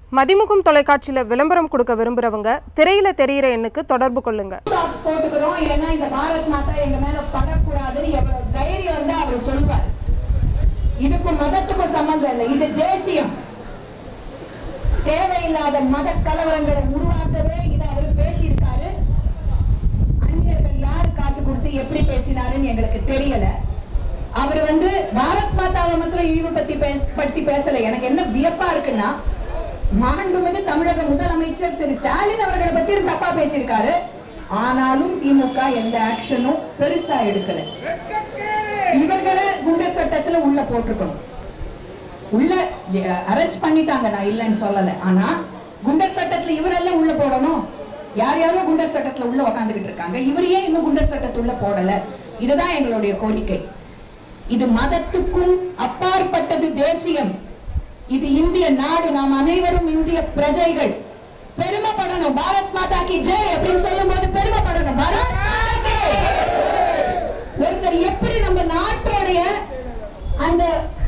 மதிமுகம் தொலைக்காட்சியில விளம்பரம் கொடுக்க விரும்புறவங்க திரையில தெரியிற எண்ணுக்கு தொடர்பு கொள்ளுங்க சாக்ஸ் போட்டுக்கிறோம் ஏன்னா இந்த பாரத் மாதா எங்க மேல படக்கூடாதுன்னு எவ்வளவு தைரியம் வந்து அவர் சொல்வார் இதுக்கும் மதத்துக்கும் சம்பந்தம் இல்லை இது தேசியம் தேவையில்லாத மத கலவரங்களை உருவாக்கவே இதை அவர் பேசியிருக்காரு அந்நியர்கள் யாரு காசு கொடுத்து எப்படி பேசினாருன்னு எங்களுக்கு தெரியல அவர் வந்து பாரத் மாதாவை மாத்திரம் இழிவு பத்தி பே- பத்தி பேசல எனக்கு என்ன வியப்பா இருக்குன்னா மாண்புமிகு தமிழக முதலமைச்சர் திரு ஸ்டாலின் அவர்களை பத்தி தப்பா பேசியிருக்காரு ஆனாலும் திமுக எந்த ஆக்ஷனும் பெருசா எடுக்கல இவர்களை குண்டர் சட்டத்துல உள்ள போட்டிருக்கணும் உள்ள அரெஸ்ட் பண்ணிட்டாங்க நான் இல்லைன்னு சொல்லல ஆனா குண்டர் சட்டத்துல இவரெல்லாம் உள்ள போடணும் யார் யாரோ குண்டர் சட்டத்துல உள்ள உக்காந்துகிட்டு இருக்காங்க இவர் ஏன் இன்னும் குண்டர் சட்டத்துள்ள போடல இதுதான் எங்களுடைய கோரிக்கை இது மதத்துக்கும் அப்பாற்பட்டது தேசியம் இது இந்திய நாடு நாம் அனைவரும் இந்திய பிரஜைகள் பெருமைப்படணும் பாரத் மாதா கி ஜெய் அப்படின்னு சொல்லும் போது பெருமைப்படணும் பாரத் மாதா கி ஒருத்தர் எப்படி நம்ம நாட்டோடைய அந்த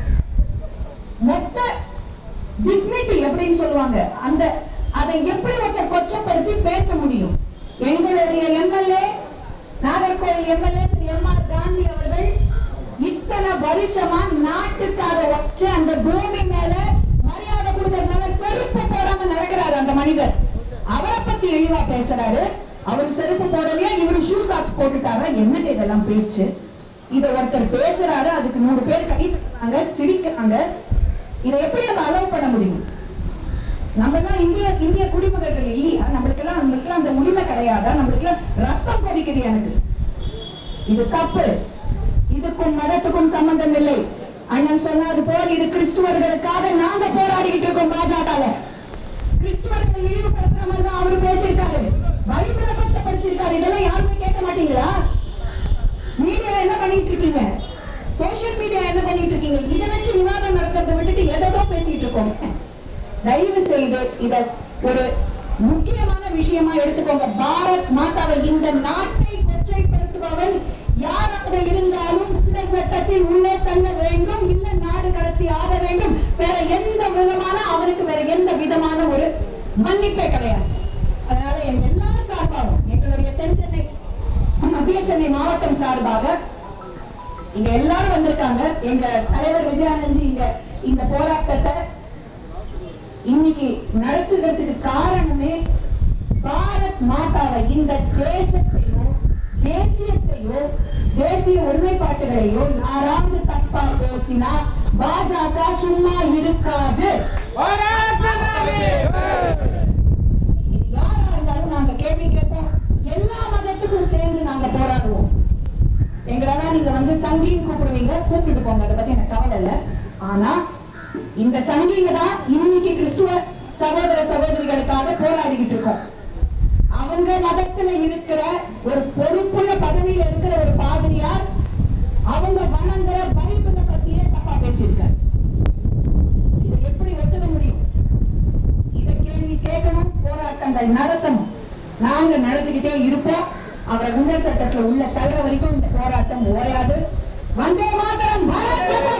மொத்த டிக்னிட்டி அப்படின்னு சொல்லுவாங்க அந்த அதை எப்படி ஒருத்தர் கொச்சப்படுத்தி பேச முடியும் எங்களுடைய MLA Nagercoil MLA Thiru M R Gandhi அவர்கள் இத்தனை வருஷமா நாட்டுக்காக வச்ச அந்த பூமி மேல மரியாதை கொடுக்கறதுனால செருப்பு போடாம நடக்கிறாரு அந்த மனிதர் அவரை பத்தி இழிவா பேசுறாரு அவர் செருப்பு போடலையா இவரு ஷூ சாக்ஸ் போட்டுட்டாரா என்னங்க இதெல்லாம் பேச்சு இத ஒருத்தர் பேசுறாரு அதுக்கு நூறு பேர் கை தட்டுறாங்க சிரிக்கிறாங்க இதை எப்படி நம்ம அலோவ் பண்ண முடியும் நம்ம எல்லாம் இந்திய இந்திய குடிமகர்கள் இல்லையா நம்மளுக்கு எல்லாம் நம்மளுக்கு எல்லாம் அந்த உரிமை கிடையாதா நம்மளுக்கு எல்லாம் ரத்தம் கொதிக்குது எனக்கு இது தப்பு இதுக்கும் மதத்துக்கும் சம்பந்தம் இல்லை அண்ணன் சொன்னது போல் இது கிறிஸ்துவர்களுக்காக நாங்க போராடிக்கிட்டு இருக்கோம் பாஜகல கிறிஸ்துவர்கள் இழிவுபடுத்துற மாதிரி தான் அவரு பேசியிருக்காரு வழிமுறை பட்சப்படுத்திருக்காரு இதெல்லாம் யாருமே கேட்க மாட்டீங்களா மீடியா என்ன பண்ணிட்டு இருக்கீங்க சோசியல் மீடியா என்ன பண்ணிட்டு இருக்கீங்க இதை வச்சு விவாதம் நடக்கிறத விட்டுட்டு எதோ பேசிட்டு இருக்கோம் தயவு செய்து இத ஒரு முக்கியமான விஷயமா எடுத்துக்கோங்க பாரத் மாதாவை இந்த நாட்டை கொச்சைப்படுத்துபவன் யாராக இருந்தாலும் இந்த சட்டத்தில் உள்ளே தள்ள வேண்டும் இல்ல நாடு கடத்தி ஆக வேண்டும் வேற எந்த விதமான அவனுக்கு வேற எந்த விதமான ஒரு மன்னிப்பே கிடையாது அதனால என் எல்லா சார்பாகவும் எங்களுடைய தென் சென்னை மத்திய சென்னை மாவட்டம் சார்பாக இங்க எல்லாரும் வந்திருக்காங்க எங்க தலைவர் விஜயானந்தி இங்க இந்த போராட்டத்தை இன்னைக்கு நடத்துறதுக்கு காரணமே பாரத் மாதாவை இந்த தேசத்தையோ தேசியத்தையோ தேசிய ஒருமைப்பாட்டுகளையோ யாராவது தப்பா பேசினா பாஜக சும்மா இருக்காது இது யாரா இருந்தாலும் நாங்க கேள்வி கேட்போம் எல்லா மதத்துக்கும் சேர்ந்து நாங்க போராடுவோம் எங்களெல்லாம் நீங்க வந்து சங்கின்னு கூப்பிடுவீங்க கூப்பிட்டு போங்க அதை பத்தி எனக்கு கவலை இல்ல ஆனா இந்த சங்கிங்க தான் இன்னைக்கு கிறிஸ்துவ சகோதர சகோதரிகளுக்காக போராடிக்கிட்டு இருக்கோம் அவங்க மதத்துல இருக்கிற ஒரு பொறுப்புள்ள பதவியில இருக்கிற ஒரு பாதிரியார் அவங்க வணங்குற பைபிளை பத்தியே தப்பா பேசியிருக்காரு இதை எப்படி ஒத்துக்க முடியும் இத கேள்வி கேட்கணும் போராட்டங்கள் நடத்தணும் நாங்க நடத்திக்கிட்டே இருப்போம் அவரை குண்டர் சட்டத்துல உள்ள தள்ள வரைக்கும் இந்த போராட்டம் ஓயாது வந்தே மாதரம் பாரத் மாதா